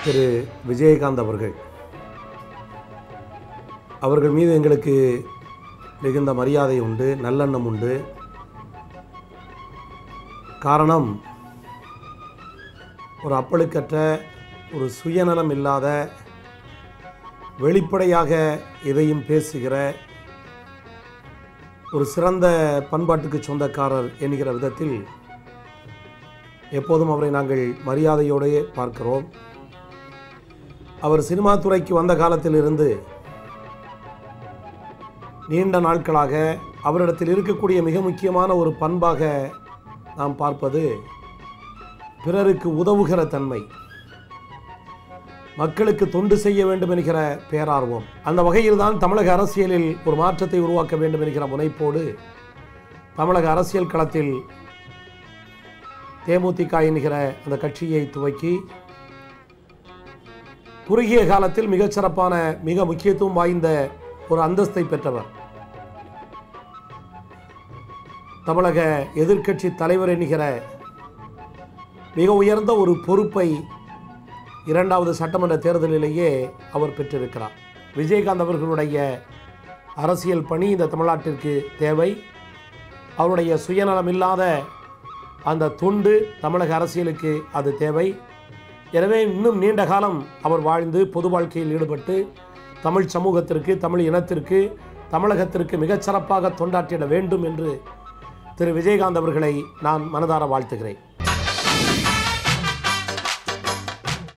திரு விஜயகாந்த் அவர்கள் அவர்கள் மீது எங்களுக்கு மிகுந்த மரியாதை உண்டு நல்லெண்ணம் உண்டு காரணம் ஒரு அப்பழுக்கற்ற ஒரு சுயநலம் இல்லாத வெளிப்படையாக எதையும் பேசுகிற ஒரு சிறந்த பண்பாட்டுக்கு சொந்தக்காரர் என்கிற விதத்தில் எப்போதும் அவரை நாங்கள் மரியாதையோடே பார்க்கிறோம் அவர் சினிமா துறைக்கு வந்த காலத்திலிருந்து நீண்ட நாட்களாக அவரிடத்தில் இருக்கக்கூடிய மிக முக்கியமான ஒரு பண்பாக நாம் பார்ப்பது பிறருக்கு உதவுகிற தன்மை மக்களுக்கு தொண்டு செய்ய வேண்டும் என்கிற பேரார்வம் அந்த வகையில் தான் தமிழக அரசியலில் ஒரு மாற்றத்தை உருவாக்க வேண்டும் என்கிற முனைப்போடு தமிழக அரசியல் களத்தில் தேமுதிக என்கிற அந்த கட்சியை துவக்கி குறுகிய காலத்தில் மிகச்சிறப்பான மிக முக்கியத்துவம் வாய்ந்த ஒரு அந்தஸ்தை பெற்றவர் தமிழக எதிர்க்கட்சி தலைவர் என்கிற மிக உயர்ந்த ஒரு பொறுப்பை இரண்டாவது சட்டமன்ற தேர்தலிலேயே அவர் பெற்றிருக்கிறார் விஜயகாந்த் அவர்களுடைய அரசியல் பணி இந்த தமிழ்நாட்டிற்கு தேவை அவருடைய சுயநலம் இல்லாத அந்த தொண்டு தமிழக அரசியலுக்கு அது தேவை எனவே இன்னும் நீண்ட காலம் அவர் வாழ்ந்து பொது வாழ்க்கையில் ஈடுபட்டு தமிழ் சமூகத்திற்கு தமிழ் இனத்திற்கு தமிழகத்திற்கு மிகச்சிறப்பாக தொண்டாற்றிட வேண்டும் என்று திரு விஜயகாந்த் அவர்களை நான் மனதார வாழ்த்துகிறேன்